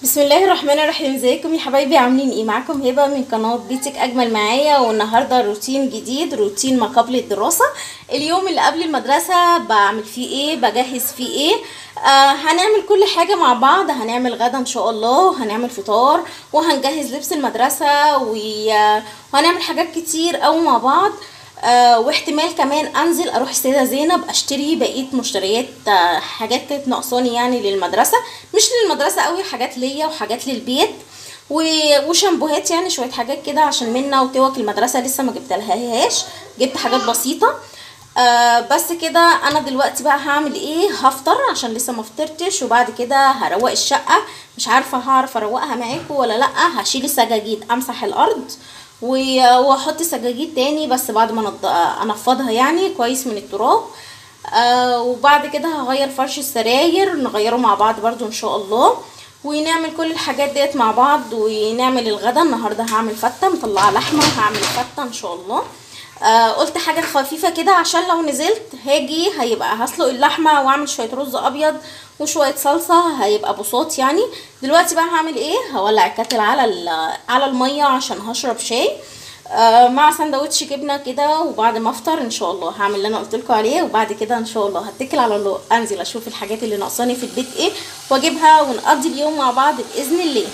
بسم الله الرحمن الرحيم ازيكم يا حبايبي عاملين ايه معاكم هبه من قناه بيتك اجمل معايا والنهارده روتين جديد روتين ما قبل الدراسه اليوم اللي قبل المدرسه بعمل فيه ايه بجهز فيه ايه آه هنعمل كل حاجه مع بعض هنعمل غدا ان شاء الله هنعمل فطار وهنجهز لبس المدرسه و- وهنعمل حاجات كتير قوي مع بعض آه واحتمال كمان انزل اروح السيده زينب اشتري بقيه مشتريات آه حاجات كانت ناقصاني يعني للمدرسه مش للمدرسه قوي حاجات ليا وحاجات للبيت و- وشامبوهات يعني شويه حاجات كده عشان منا وتوك المدرسه لسه ما جبتلهاش جبت حاجات بسيطه آه بس كده انا دلوقتي بقى هعمل ايه هفطر عشان لسه ما فطرتش وبعد كده هروق الشقه مش عارفه هعرف اروقها معاكم ولا لا هشيل السجاجيد امسح الارض و- واحط سجاجيد تاني بس بعد ما نض- انفضها يعني كويس من التراب آه وبعد كده هغير فرش السراير نغيره مع بعض برضو ان شاء الله ونعمل كل الحاجات ديت مع بعض ونعمل الغدا النهارده هعمل فته مطلعه لحمه وهعمل فته ان شاء الله آه قلت حاجه خفيفه كده عشان لو نزلت هاجي هيبقى هسلق اللحمه واعمل شويه رز ابيض وشويه صلصه هيبقى بساط يعني دلوقتي بقى هعمل ايه هولع الكاتل على ال- على الميه عشان هشرب شاي آه مع سندوتش جبنه كده وبعد ما افطر ان شاء الله هعمل اللي انا قلت لكم عليه وبعد كده ان شاء الله هتكل على الله انزل اشوف الحاجات اللي ناقصاني في البيت ايه واجيبها ونقضي اليوم مع بعض باذن الله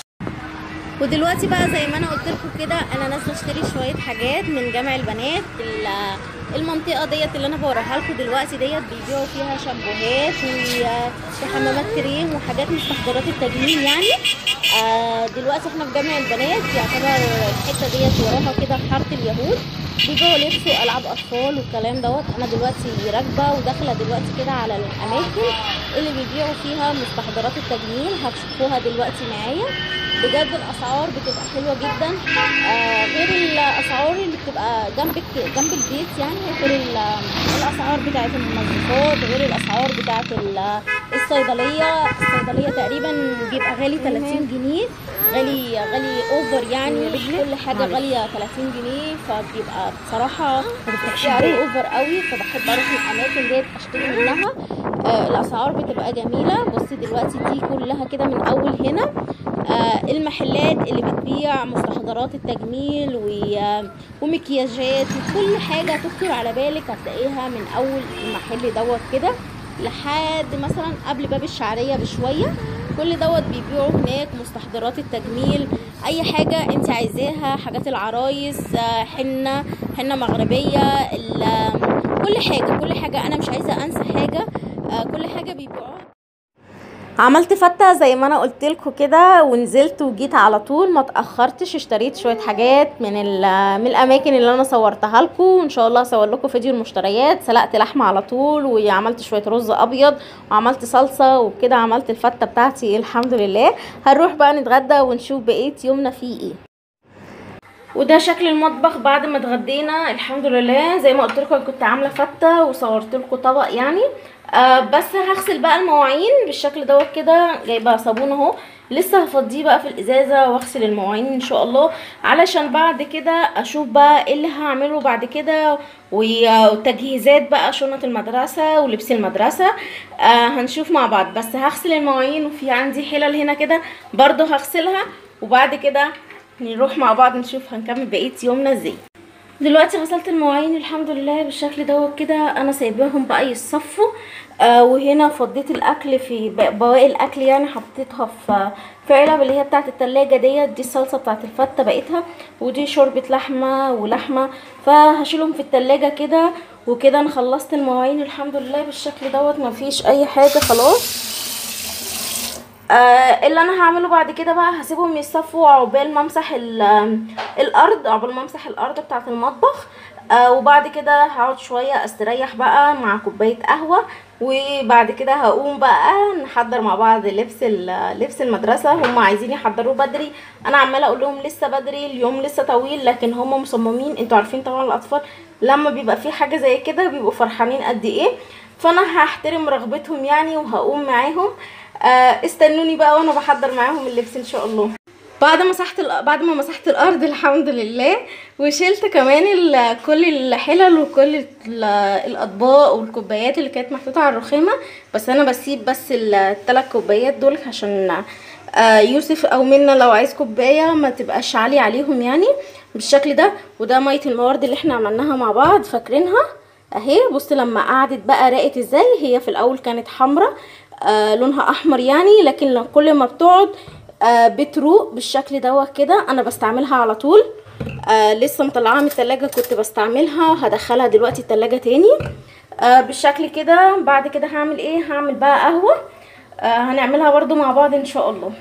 ودلوقتي بقى زي ما انا قلت لكم كده انا نازله اشتري شويه حاجات من جامع البنات ال- المنطقه ديت اللي انا بوريها لكم دلوقتي ديت بيبيعوا فيها شامبوهات و- وحمامات كريم وحاجات مستحضرات التجميل يعني آه دلوقتي احنا في جامع البنات يعتبر الحته ديت وراها كده في حاره اليهود بيبيعوا لبس والعاب اطفال والكلام دوت انا دلوقتي راكبه وداخله دلوقتي كده على الاماكن اللي بيبيعوا فيها مستحضرات التجميل هتشوفوها دلوقتي معايا بجد الاسعار بتبقى حلوه جدا آه غير الاسعار اللي بتبقى جنبك جنب البيت يعني غير ال- الاسعار بتاعه المنظفات غير الاسعار بتاعه ال- الصيدليه الصيدليه تقريبا بيبقى غالي 30 جنيه غالي غالي اوفر يعني كل حاجه غاليه 30 جنيه فبيبقى بصراحه سعر اوفر قوي فبحب اروح الاماكن ديت اشتري منها آه الاسعار بتبقى جميله بصي دلوقتي دي كلها كده من اول هنا آه المحلات اللي بتبيع مستحضرات التجميل و- ومكياجات وكل حاجه تخطر على بالك هتلاقيها من اول المحل دوت كده لحد مثلا قبل باب الشعريه بشويه كل دوت بيبيعوا هناك مستحضرات التجميل اي حاجه انت عايزاها حاجات العرايس آه، حنه حنه مغربيه ال- كل حاجه كل حاجه انا مش عايزه انسى حاجه آه، كل حاجه بيبيعوها عملت فتة زي ما انا قلت لكم كده ونزلت وجيت على طول ما اتاخرتش اشتريت شويه حاجات من ال- من الاماكن اللي انا صورتها لكم وان شاء الله اصور لكم فيديو المشتريات سلقت لحمه على طول وعملت شويه رز ابيض وعملت صلصه وبكده عملت الفته بتاعتي الحمد لله هنروح بقى نتغدى ونشوف بقيه يومنا فيه ايه وده شكل المطبخ بعد ما اتغدينا الحمد لله زي ما قلت لكم كنت عامله فته وصورت لكم طبق يعني آه بس هغسل بقى المواعين بالشكل دوت كده جايبه صابون اهو لسه هفضيه بقى في الازازه واغسل المواعين ان شاء الله علشان بعد كده اشوف بقى ايه اللي هعمله بعد كده و- وتجهيزات بقى شنط المدرسه ولبس المدرسه آه هنشوف مع بعض بس هغسل المواعين وفي عندي حلل هنا كده برضو هغسلها وبعد كده نروح مع بعض نشوف هنكمل بقيه يومنا ازاي دلوقتي غسلت المواعين الحمد لله بالشكل دوت كده انا سايباهم بقى يصفوا آه وهنا فضيت الاكل في ب- بواقي الاكل يعني حطيتها في في علب اللي هي بتاعه التلاجة ديت دي الصلصه بتاعه الفته بقيتها ودي شوربه لحمه ولحمه فهشيلهم في التلاجة كده وكده انا خلصت المواعين الحمد لله بالشكل دوت مفيش اي حاجه خلاص آه اللي انا هعمله بعد كده بقى هسيبهم يصفوا عقبال ما امسح ال- الارض عقبال ما امسح الارض بتاعه المطبخ آه وبعد كده هقعد شويه استريح بقى مع كوبايه قهوه وبعد كده هقوم بقى نحضر مع بعض لبس ال- لبس المدرسه هم عايزين يحضروه بدري انا عماله اقول لهم لسه بدري اليوم لسه طويل لكن هم مصممين انتوا عارفين طبعا الاطفال لما بيبقى في حاجه زي كده بيبقوا فرحانين قد ايه فانا هحترم رغبتهم يعني وهقوم معاهم آه، استنوني بقى وانا بحضر معاهم اللبس ان شاء الله بعد ما مسحت الأ- بعد ما مسحت الارض الحمد لله وشلت كمان ال- كل الحلل وكل ال- الاطباق والكوبايات اللي كانت محطوطه على الرخامه بس انا بسيب بس الثلاث كوبايات دول عشان آه، يوسف او منا لو عايز كوبايه ما تبقاش عاليه عليهم يعني بالشكل ده وده ميه الموارد اللي احنا عملناها مع بعض فاكرينها اهي بص لما قعدت بقى راقت ازاي هي في الاول كانت حمراء آه لونها احمر يعني لكن لو- كل ما بتقعد آه بتروق بالشكل دوت كده انا بستعملها على طول آه لسه مطلعاها من التلاجة كنت بستعملها هدخلها دلوقتي التلاجة تاني آه بالشكل كده بعد كده هعمل ايه هعمل بقى قهوة آه هنعملها برضو مع بعض ان شاء الله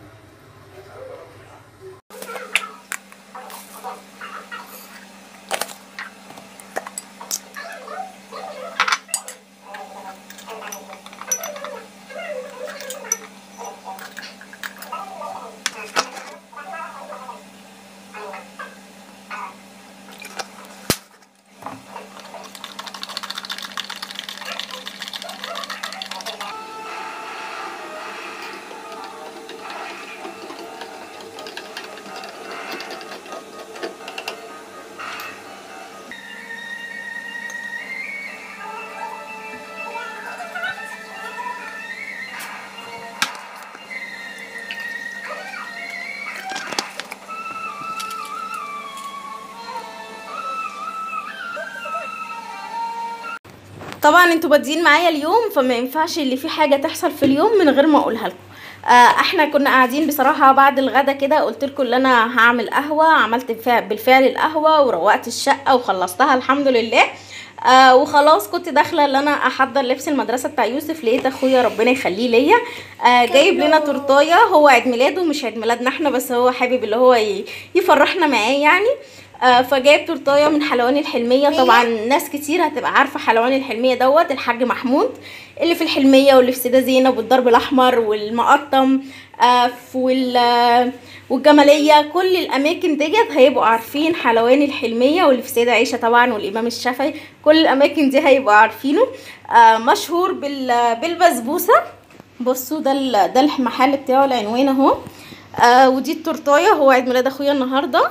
طبعا انتوا بادئين معايا اليوم فما ينفعش اللي في حاجه تحصل في اليوم من غير ما اقولها لكم آه احنا كنا قاعدين بصراحه بعد الغدا كده قلت لكم ان انا هعمل قهوه عملت بفع- بالفعل القهوه وروقت الشقه وخلصتها الحمد لله آه وخلاص كنت داخله ان انا احضر لبس المدرسه بتاع يوسف لقيت اخويا ربنا يخليه ليا آه جايب لنا تورتايه هو عيد ميلاده مش عيد ميلادنا احنا بس هو حابب اللي هو ي- يفرحنا معاه يعني آه فجايب تورتايه من حلواني الحلميه طبعا ناس كتير هتبقى عارفه حلواني الحلميه دوت الحاج محمود اللي في الحلميه واللي في سيده زينب والدرب الاحمر والمقطم آه ف- وال آه، والجماليه كل الاماكن ديت هيبقوا عارفين حلواني الحلميه واللي في سيده عيشه طبعا والامام الشافعي كل الاماكن دي هيبقوا عارفينه آه مشهور بال بالبسبوسه بصوا ده ال- ده المحل بتاعه العنوان اهو آه ودي التورتايه هو عيد ميلاد اخويا النهارده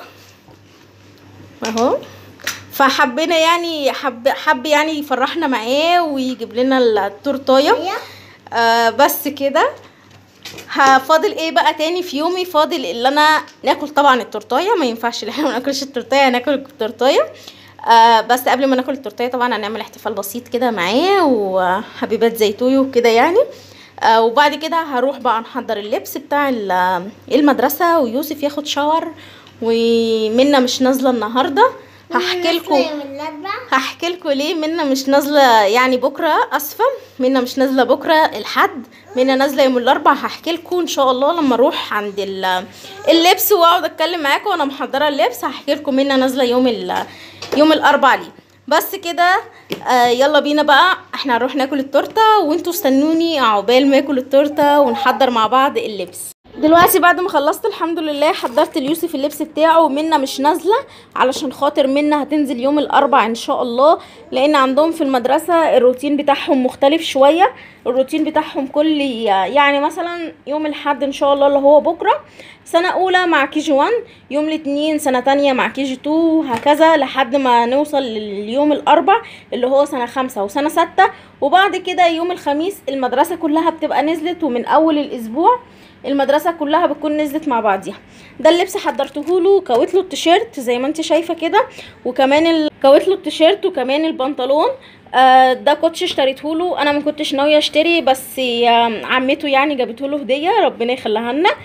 اهو فحبينا يعني حب حب يعني يفرحنا معاه ويجيب لنا التورتايه آه بس كده ها- فاضل ايه بقى تاني في يومي فاضل اللي انا ناكل طبعا التورتايه ما ينفعش ان احنا ما ناكلش التورتايه هناكل التورتايه آه بس قبل ما ناكل التورتايه طبعا هنعمل احتفال بسيط كده معاه وحبيبات زيتوي وكده يعني آه وبعد كده هروح بقى نحضر اللبس بتاع ال- المدرسه ويوسف ياخد شاور ومنى مش نازله النهارده هحكي لكم هحكي لكم ليه منا مش نازله يعني بكره اسفه منا مش نازله بكره الحد منا نازله يوم الاربع هحكي لكم ان شاء الله لما اروح عند ال- اللبس واقعد اتكلم معاكم وانا محضره اللبس هحكي لكم منا نازله يوم ال- يوم الاربع ليه بس كده آه يلا بينا بقى احنا هنروح ناكل التورته وانتوا استنوني عقبال ما اكل التورته ونحضر مع بعض اللبس دلوقتي بعد ما خلصت الحمد لله حضرت ليوسف اللبس بتاعه ومنى مش نازله علشان خاطر منى هتنزل يوم الاربع ان شاء الله لان عندهم في المدرسه الروتين بتاعهم مختلف شويه الروتين بتاعهم كل يعني مثلا يوم الاحد ان شاء الله اللي هو بكره سنه اولى مع كي جي 1 يوم الاثنين سنه تانية مع كي جي 2 وهكذا لحد ما نوصل لليوم الاربع اللي هو سنه خمسة وسنه ستة وبعد كده يوم الخميس المدرسه كلها بتبقى نزلت ومن اول الاسبوع المدرسه كلها بتكون نزلت مع بعضيها ده اللبس حضرته له كويت له التيشيرت زي ما انت شايفه كده وكمان ال... كويت له التيشيرت وكمان البنطلون آه ده كوتش اشتريته له انا ما كنتش ناويه اشتري بس آه عمته يعني جابته له هديه ربنا يخليها لنا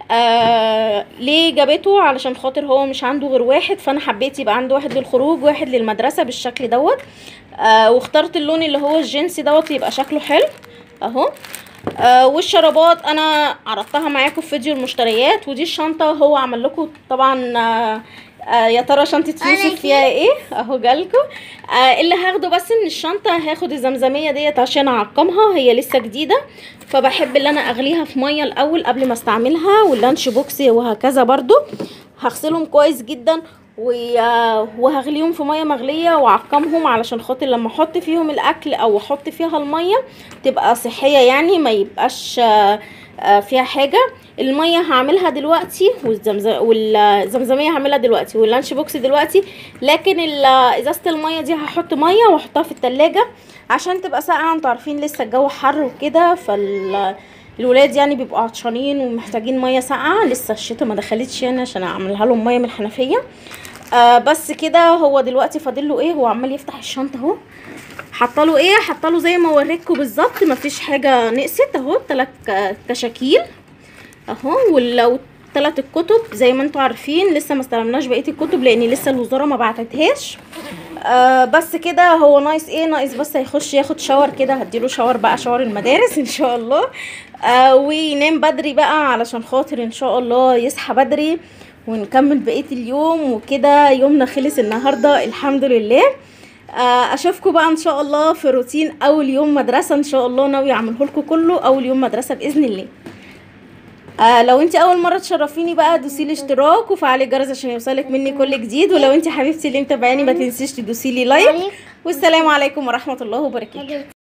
آه ليه جابته علشان خاطر هو مش عنده غير واحد فانا حبيت يبقى عنده واحد للخروج واحد للمدرسه بالشكل دوت آه واخترت اللون اللي هو الجنسي دوت يبقى شكله حلو اهو آه والشرابات انا عرضتها معاكم في فيديو المشتريات ودي الشنطه هو عمل لكم طبعا آه آه يا ترى شنطه يوسف فيها ايه اهو جالكم آه اللي هاخده بس من الشنطه هاخد الزمزميه ديت عشان اعقمها هي لسه جديده فبحب ان انا اغليها في ميه الاول قبل ما استعملها واللانش بوكس وهكذا برضو هغسلهم كويس جدا و- وهغليهم في ميه مغليه واعقمهم علشان خاطر لما احط فيهم الاكل او احط فيها الميه تبقى صحيه يعني ما يبقاش آه، آه، فيها حاجه الميه هعملها دلوقتي والزمزم والزمزميه هعملها دلوقتي واللانش بوكس دلوقتي لكن ال- ازازه الميه دي هحط ميه واحطها في التلاجة عشان تبقى ساقعه انتوا عارفين لسه الجو حر وكده فال الولاد يعني بيبقوا عطشانين ومحتاجين ميه ساقعه لسه الشتا ما دخلتش يعني عشان اعملها لهم ميه من الحنفيه آه بس كده هو دلوقتي فاضل له ايه هو عمال يفتح الشنطه اهو حاطه ايه حاطه زي ما وريتكم بالظبط مفيش حاجه نقصت اهو تلات ك- كشاكيل اهو ولو تلات الكتب زي ما انتوا عارفين لسه ما استلمناش بقيه الكتب لان لسه الوزاره ما بعتتهاش آه بس كده هو ناقص ايه ناقص بس هيخش ياخد شاور كده هديله شاور بقى شاور المدارس ان شاء الله آه وينام بدري بقى علشان خاطر ان شاء الله يصحى بدري ونكمل بقيه اليوم وكده يومنا خلص النهارده الحمد لله آه، اشوفكم بقى ان شاء الله في روتين اول يوم مدرسه ان شاء الله ناوي اعمله لكم كله اول يوم مدرسه باذن الله آه لو انت اول مره تشرفيني بقى دوسي الاشتراك وفعلي الجرس عشان يوصلك مني كل جديد ولو انت حبيبتي اللي متابعاني ما تنسيش تدوسي لي لايك والسلام عليكم ورحمه الله وبركاته